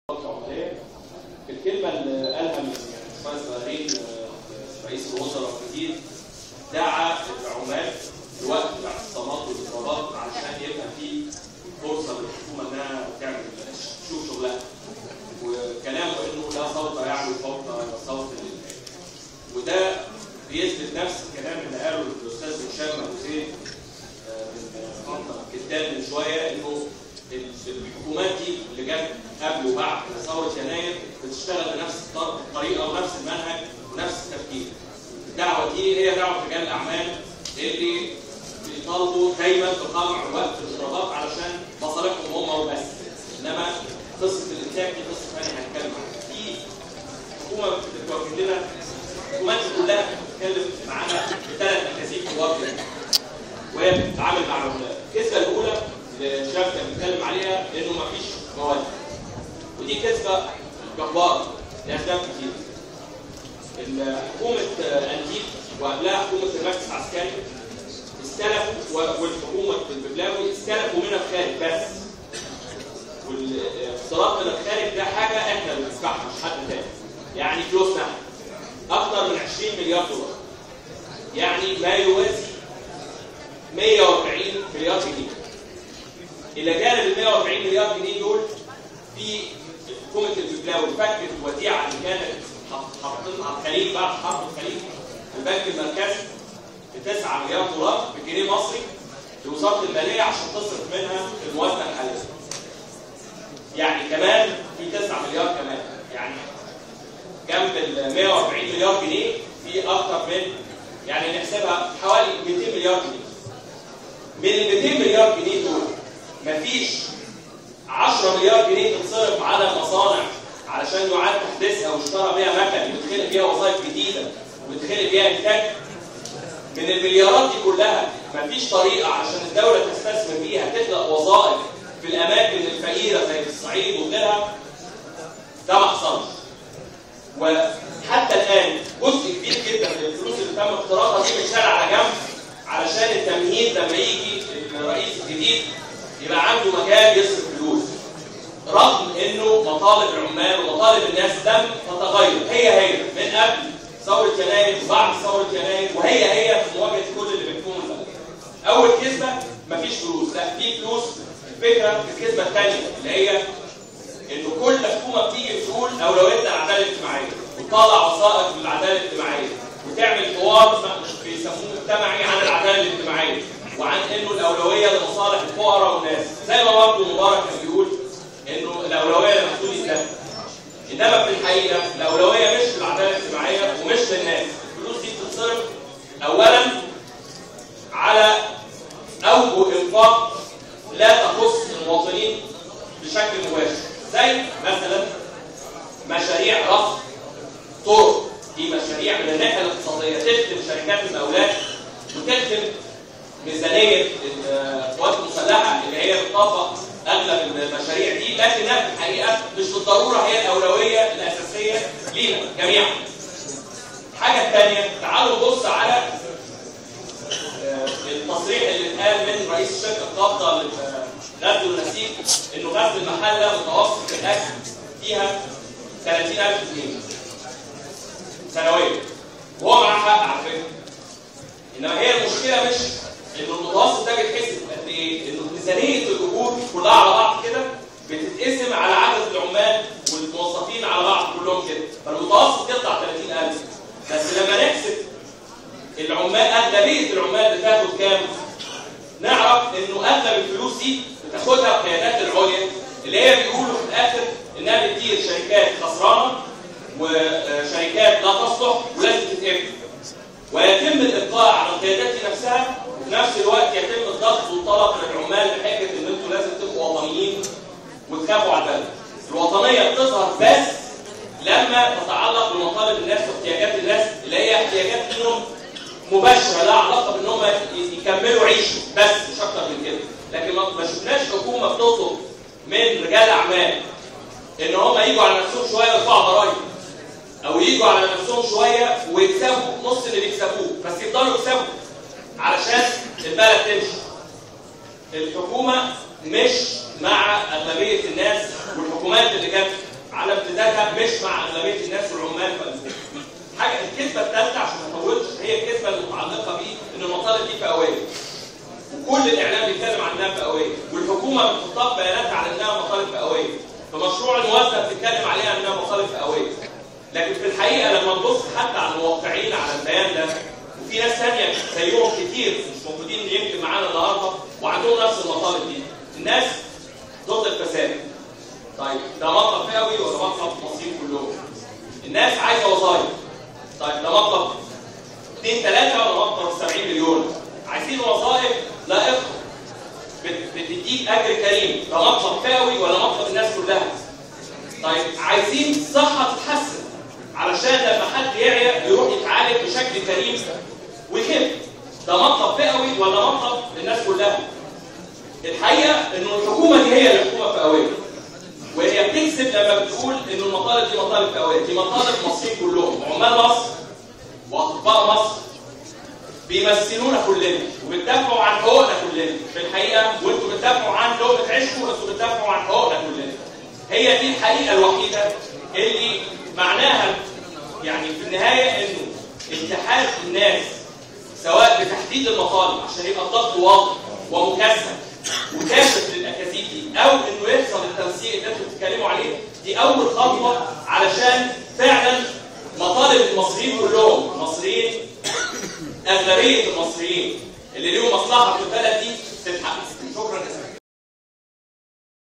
العماليه الكلمه اللي قالها من يعني صغيرين رئيس الوزراء الجديد دعا العمال لوقت الاعتصامات والاضرابات علشان يبقى في فرصه للحكومه انها تعمل تشوف شغلها وكلامه انه لا صوت يعلو فوق صوت الانتاج وده بيثبت نفس الكلام اللي قاله الاستاذ هشام حسين من منطقه كتاب من شويه انه الحكومات دي اللي جت قبل وبعد ثوره يناير بتشتغل بنفس الطريقه ونفس المنهج ونفس التفكير. الدعوه دي هي دعوه رجال الاعمال اللي بيطالبوا دايما بقمع وقت الاضرابات علشان مصالحهم هم وبس. انما قصه الانتاج دي قصه ثانيه هنتكلم عنها. في حكومه بتوجه لنا الحكومات كلها بتتكلم معانا بثلاث اكاذيب كبار جدا. وهي بتتعامل مع العملاء. الكذبه الاولى اللي شاف كان بيتكلم عليها انه ما فيش مواد. ودي كذبه جباره لاسباب كتير. حكومه انتيك وقبلها حكومه المركز العسكري استلفوا والحكومه الببلاوي استلفوا من الخارج بس. والاقتراض من الخارج ده حاجه احنا اللي بندفعها مش حد تاني. يعني فلوسنا اكثر من 20 مليار دولار. يعني ما يوازي 140 مليار جنيه. الى جانب ال 140 مليار جنيه دول في حكومه الببلاوي فكت الوديعه اللي كانت حاطينها على الخليج بعد حرب الخليج البنك المركزي ب 9 مليار دولار بجنيه مصري لوزاره الماليه عشان تصرف منها الموازنه الحاليه. يعني كمان في 9 مليار كمان يعني جنب ال 140 مليار جنيه في اكثر من يعني نحسبها حوالي 200 مليار جنيه. من ال 200 مليار جنيه دول مفيش 10 مليار جنيه تتصرف على المصانع علشان يعاد تحديثها ويشترى بيها مكن ويتخلق بيها وظائف جديده ويتخلق بيها انتاج من المليارات دي كلها مفيش طريقه علشان الدوله تستثمر بيها تخلق وظائف في الاماكن الفقيره زي الصعيد وغيرها ده ما حصلش وحتى الان جزء كبير جدا من الفلوس اللي تم اقتراضها دي متشال على جنب علشان التمهيد لما يجي الرئيس الجديد يبقى عنده مكان يصرف فلوس رغم انه مطالب العمال ومطالب الناس لم تتغير هي هي من قبل ثوره يناير وبعد ثوره يناير وهي هي في مواجهه كل اللي بيحكموا البلد. اول كذبه مفيش فلوس لا في فلوس الفكره في الكذبه الثانيه اللي هي انه كل حكومه بتيجي تقول اولويتنا العداله الاجتماعيه وتطلع وثائق للعداله الاجتماعيه وتعمل حوار بيسموه مجتمعي عن العداله الاجتماعيه وعن انه الاولويه لمصالح الفقراء والناس زي ما برضه مبارك كان بيقول انه الاولويه لمحدود الدم انما في الحقيقه الاولويه مش للعداله الاجتماعيه ومش للناس الفلوس دي بتتصرف اولا على اوجه انفاق لا تخص المواطنين بشكل مباشر زي مثلا مشاريع رفع طرق دي مشاريع من الناحيه الاقتصاديه تخدم شركات المقاولات وتخدم ميزانيه القوات المسلحه اللي هي بتطبق اغلب المشاريع دي لكنها في الحقيقه مش بالضروره هي الاولويه الاساسيه لينا جميعا. الحاجه الثانيه تعالوا نبص على التصريح اللي اتقال من رئيس الشركه القابضه لغزل النسيج انه غزل المحله متوسط الاكل فيها 30000 جنيه سنويا وهو معاه حق على فكره انما هي المشكله مش انه المتوسط ده بيتحسب قد ايه؟ انه ميزانيه الاجور كلها على بعض كده بتتقسم على عدد العمال والموظفين على بعض كلهم كده فالمتوسط يطلع 30000 بس لما نحسب العمال اغلبيه العمال بتاخد كام؟ نعرف انه اغلب الفلوس دي بتاخدها القيادات العليا اللي هي بيقولوا في الاخر انها بتدير شركات خسرانه وشركات لا تصلح ولازم تتقفل ويتم الابقاء على القيادات دي نفسها وفي نفس الوقت يتم الضغط والطلب من العمال بحجه ان انتوا لازم تبقوا وطنيين وتخافوا على البلد. الوطنيه بتظهر بس لما تتعلق بمطالب الناس واحتياجات الناس اللي هي احتياجات منهم مباشره لها علاقه بان هم يكملوا عيشوا بس مش اكتر من كده. لكن ما شفناش حكومه بتطلب من رجال اعمال ان هم يجوا على نفسهم شويه ويرفعوا ضرائب او يجوا على نفسهم شويه ويكسبوا نص اللي بيكسبوه بس يفضلوا يكسبوا علشان البلد تمشي. الحكومه مش مع اغلبيه الناس والحكومات اللي كانت على امتدادها مش مع اغلبيه الناس والعمال في حاجه الكذبه الثالثه عشان ما اطولش هي الكذبه المتعلقه بيه ان المطالب دي فئويه وكل الاعلام بيتكلم عن انها فئويه والحكومه بتحطها في بياناتها على انها مطالب فئويه فمشروع الموازنه بتتكلم عليها انها مطالب فئويه لكن في الحقيقه لما نبص حتى على الموقعين على البيان ده وفي ناس ثانيه زيهم كتير مش موجودين يمكن معانا النهارده وعندهم نفس المطالب دي الناس ضد الفساد طيب ده مطلب فئوي ولا مطلب مصير كلهم الناس عايزه وظائف طيب ده مطلب 2 3 ولا مطلب 70 مليون عايزين وظائف لائقه بت- بتديك اجر كريم ده مطلب فئوي ولا مطلب الناس كلها طيب عايزين صحه تتحسن علشان لما حد يعيا يروح يتعالج بشكل كريم ويخف ده مطلب فئوي ولا مطلب الناس كلها الحقيقه انه الحكومه دي هي الحكومه فئويه وهي بتكذب لما بتقول ان المطالب دي مطالب فئويه دي مطالب المصريين كلهم عمال مصر واطباء مصر بيمثلونا كلنا وبتدافعوا عن حقوقنا كلنا في الحقيقه وانتوا بتدافعوا عن لقمه عيشكم انتوا بتدافعوا عن حقوقنا كلنا هي دي الحقيقه الوحيده اللي معناها يعني في النهايه انه اتحاد الناس سواء بتحديد المطالب عشان يبقى الضغط واضح ومكثف وكاشف للاكاذيب دي او انه يحصل التنسيق اللي انتوا بتتكلموا عليه دي اول خطوه علشان فعلا مطالب المصريين كلهم المصريين اغلبيه المصريين اللي ليهم مصلحه في البلد دي